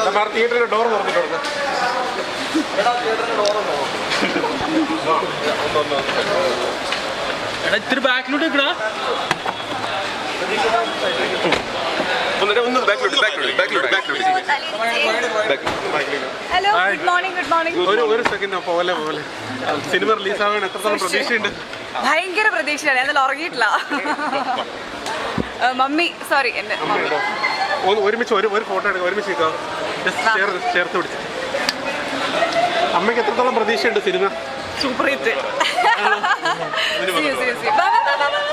തിയേറ്ററിന്റെ ഡോർ തുറന്നിട്ടുണ്ട് എടാ ഇത്തിരി ബാക്കിലോട്ട് നിൽക്കടാ ഒന്ന് ബാക്കിലോട്ട് ബാക്കിലോട്ട് ബാക്കിലോട്ട് ബാക്കിലോട്ട് hello good morning good morning ഒരു ഒരു സെക്കൻഡ് പോലെ പോലെ സിനിമ റിലീസാകാൻ എത്രത്തോളം പ്രതീക്ഷയുണ്ട് ഭയങ്കര പ്രതീക്ഷയാണ് ഞാൻ ഇന്നലെ ഉറങ്ങിയിട്ടില്ല ഏഹ് മമ്മി സോറി എന്റെ മമ്മി ഒന്ന് ഒരുമിച്ച് ഒരു ഒരു ഫോട്ടോ എടുക്കാം ഒരുമിച്ച് നിൽക്കാം ജസ്റ്റ് ചേർത്ത് ചേർത്ത് പിടിച്ച് അമ്മയ്ക്ക് എത്രത്തോളം പ്രതീക്ഷയുണ്ട് സിനിമ സൂപ്പർ ഹിറ്റ് സി സി സി ബാ ബാ ബാ ബാ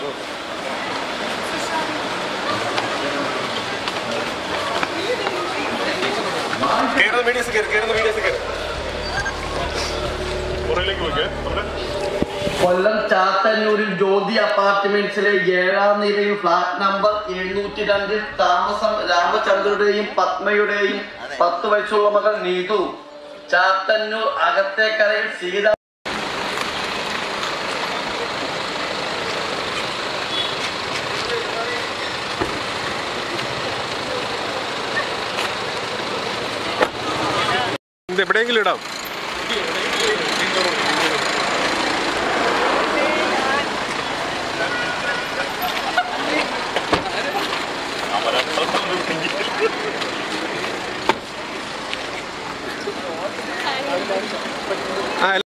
കേറുന്ന മീഡിയസ് കയറി കേറുന്ന മീഡിയസ് കയറി കൊല്ലം ചാത്തന്നൂരിൽ ജ്യോതി അപ്പാർട്ട്മെന്റ്സിലെ ഏഴാം നിലയിൽ ഫ്ലാറ്റ് നമ്പർ എഴുന്നൂറ്റി രണ്ടിൽ താമസം രാമചന്ദ്രയുടെയും പത്മയുടെയും പത്ത് വയസ്സുള്ള മകൾ നീതു ചാത്തന്നൂർ അകത്തേക്കരയിൽ സീത ഇത് എവിടെയെങ്കിലും ഇടാം ആ